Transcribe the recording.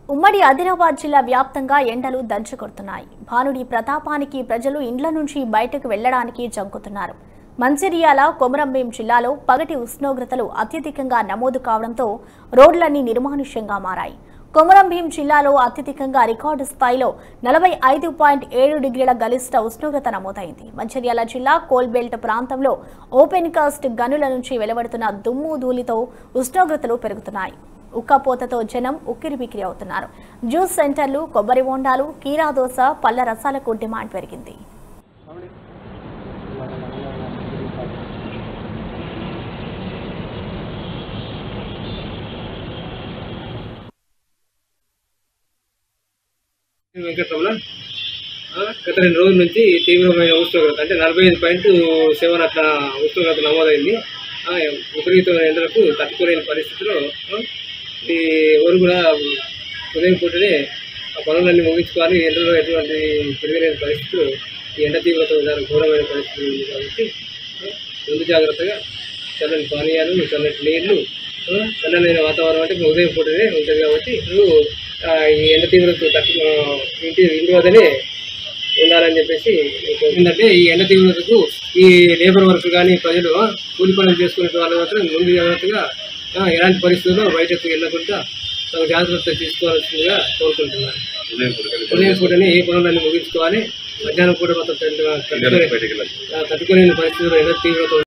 ఉమ్మడి ఆదిలాబాద్ జిల్లా వ్యాప్తంగా ఎండలు దంచుకొడుతున్నాయి భానుడి ప్రతాపానికి ప్రజలు ఇండ్ల నుంచి బయటకు వెళ్లడానికి జంకుతున్నారు మంచిర్యాల కొమరంభీం జిల్లాలో పగటి ఉష్ణోగ్రతలు అత్యధికంగా నమోదు కావడంతో రోడ్లన్నీ నిర్మానుష్యంగా మారాయి కొమరంభీం జిల్లాలో అత్యధికంగా రికార్డు స్థాయిలో నలభై ఐదు పాయింట్ ఏడు డిగ్రీల గరిష్ట ఉష్ణోగ్రత నమోదైంది మంచిర్యాల జిల్లా కోల్బెల్ట్ ప్రాంతంలో ఓపెన్ కాస్ట్ గనుల నుంచి వెలువడుతున్న దుమ్ము ధూళితో ఉష్ణోగ్రతలు పెరుగుతున్నాయి ఉక్కపోతతో జనం ఉక్కిరిబిక్కిరి అవుతున్నారు జ్యూస్ సెంటర్లు కొబ్బరి బొండాలు కీరా దోస పళ్ళ రసాలకు డిమాండ్ పెరిగింది వెంకటరమణ ఆ, గత రెండు రోజుల నుంచి తీవ్రమైన ఉష్ణోగ్రత అంటే నలభై ఐదు పాయింట్ సెవెన్ అట్లా ఉష్ణోగ్రత నమోదైంది ఆ, విపరీతమైన ఎండలకు తట్టుకోలేని పరిస్థితిలో ఆ, ఈ ఎవరు కూడా ఉదయం పూటనే ఆ పనులన్నీ ముగించుకోవాలి ఎండలో ఎటువంటి తిరగలేని పరిస్థితులు ఈ ఎండ తీవ్రత చాలా ఘోరమైన పరిస్థితి ఉంది కాబట్టి ఆ, ముందు జాగ్రత్తగా చల్లని పానీయాలు చల్లటి నీళ్లు ఆ, చల్లనైన వాతావరణం అంటే ఉదయం పూటనే ఉంటుంది కాబట్టి ఇప్పుడు ఆ, ఈ ఎండ తీవ్రత తట్టు ఆ, ఇంటి ఇంటి వద్దనే ఉండాలని చెప్పేసి ఏంటంటే ఈ ఎండ తీవ్రతకు ఈ లేబర్ వర్క్ కానీ ప్రజలు ఆ, కూలి పనులు చేసుకునే వాళ్ళు మాత్రం ముందు జాగ్రత్తగా ఆ, ఎలాంటి పరిస్థితుల్లో బయటకు వెళ్ళకుండా తమ జాగ్రత్త తీసుకోవాల్సిందిగా కోరుకుంటున్నాను ఉదయం పూటనే ఏ పనులన్నీ ముగించుకోవాలి మధ్యాహ్నం పూట మొత్తం తట్టుకోలేని పరిస్థితుల్లో ఎండ తీవ్రత